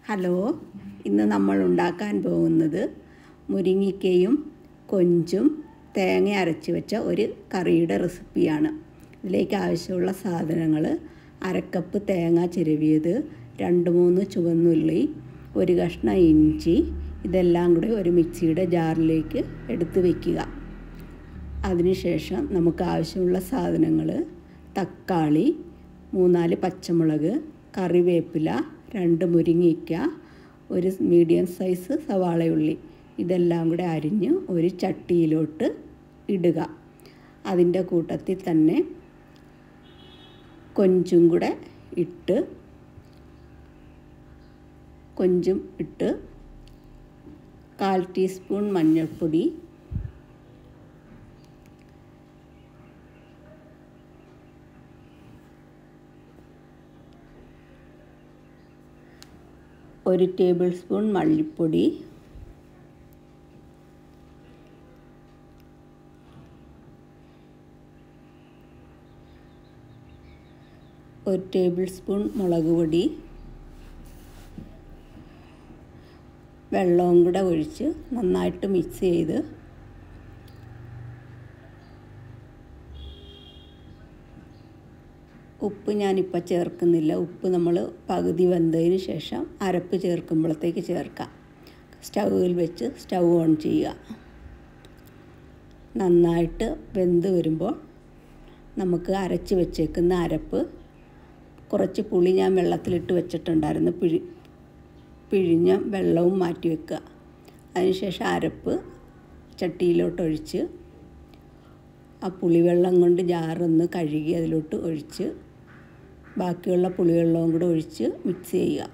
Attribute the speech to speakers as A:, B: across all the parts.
A: hello ഇന്ന് നമ്മൾ ഉണ്ടാക്കാൻ പോകുന്നത് മുരിങ്ങിക്കയും കൊഞ്ചും തേങ്ങ അരച്ച് വെച്ച ഒരു കറിയുടെ റെസിപ്പിയാണ് ഇതിലേക്ക് ആവശ്യമുള്ള സാധനങ്ങൾ അരക്കപ്പ് തേങ്ങ ചിരവിയത് രണ്ട് മൂന്ന് ചുവന്നുള്ളി ഒരു കഷ്ണം ഇഞ്ചി ഇതെല്ലാം കൂടെ ഒരു മിക്സിയുടെ ജാറിലേക്ക് എടുത്ത് വയ്ക്കുക അതിനുശേഷം നമുക്ക് ആവശ്യമുള്ള സാധനങ്ങൾ തക്കാളി മൂന്നാല് പച്ചമുളക് കറിവേപ്പില രണ്ട് മുരിങ്ങയ്ക്ക ഒരു മീഡിയം സൈസ് സവാളയുള്ളി ഇതെല്ലാം കൂടെ അരിഞ്ഞ് ഒരു ചട്ടിയിലോട്ട് ഇടുക അതിൻ്റെ കൂട്ടത്തിൽ തന്നെ കൊഞ്ചും കൂടെ ഇട്ട് കൊഞ്ചും ഇട്ട് കാൽ ടീസ്പൂൺ മഞ്ഞൾപ്പൊടി ഒരു ടേബിൾ സ്പൂൺ മല്ലിപ്പൊടി ഒരു ടേബിൾ സ്പൂൺ മുളക് പൊടി വെള്ളവും കൂടെ ഒഴിച്ച് നന്നായിട്ട് മിക്സ് ചെയ്ത് ഉപ്പ് ഞാനിപ്പോൾ ചേർക്കുന്നില്ല ഉപ്പ് നമ്മൾ പകുതി വെന്തതിന് ശേഷം അരപ്പ് ചേർക്കുമ്പോഴത്തേക്ക് ചേർക്കാം സ്റ്റൗവിൽ വെച്ച് സ്റ്റൗ ഓൺ ചെയ്യുക നന്നായിട്ട് വെന്ത് വരുമ്പോൾ നമുക്ക് അരച്ച് വെച്ചേക്കുന്ന അരപ്പ് കുറച്ച് പുളി ഞാൻ വെള്ളത്തിലിട്ട് വെച്ചിട്ടുണ്ടായിരുന്നു പിഴി പിഴിഞ്ഞ വെള്ളവും മാറ്റി വെക്കുക അതിനുശേഷം അരപ്പ് ചട്ടിയിലോട്ടൊഴിച്ച് ആ പുളിവെള്ളം കൊണ്ട് ജാറൊന്ന് കഴുകി അതിലോട്ട് ഒഴിച്ച് ബാക്കിയുള്ള പുളിവെള്ളവും കൂടെ ഒഴിച്ച് മിക്സ് ചെയ്യുക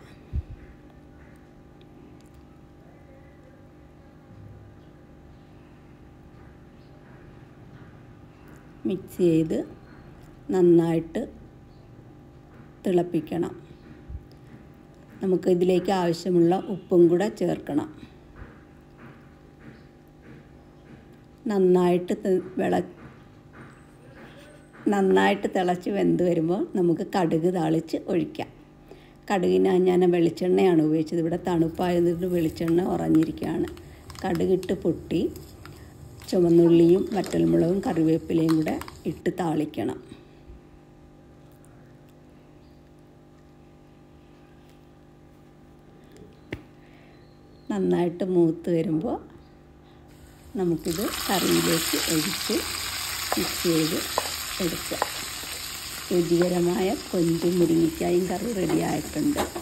A: മിക്സ് ചെയ്ത് നന്നായിട്ട് തിളപ്പിക്കണം നമുക്ക് ഇതിലേക്ക് ആവശ്യമുള്ള ഉപ്പും കൂടെ ചേർക്കണം നന്നായിട്ട് വിള നന്നായിട്ട് തിളച്ച് വെന്ത് വരുമ്പോൾ നമുക്ക് കടുക് താളിച്ച് ഒഴിക്കാം കടുകിന് ഞാൻ വെളിച്ചെണ്ണയാണ് ഉപയോഗിച്ചത് ഇവിടെ തണുപ്പായതുകൊണ്ട് വെളിച്ചെണ്ണ ഉറഞ്ഞിരിക്കുകയാണ് കടുകിട്ട് പൊട്ടി ചുവന്നുള്ളിയും വറ്റൽമുളകും കറിവേപ്പിലയും കൂടെ ഇട്ട് താളിക്കണം നന്നായിട്ട് മൂത്ത് വരുമ്പോൾ നമുക്കിത് കറിയിലേക്ക് ഒഴിച്ച് മിക്സ് ചെയ്ത് എടുക്കുക രുചികരമായ കൊഞ്ചും മുരിങ്ങിക്കായും കറി റെഡി ആയിട്ടുണ്ട്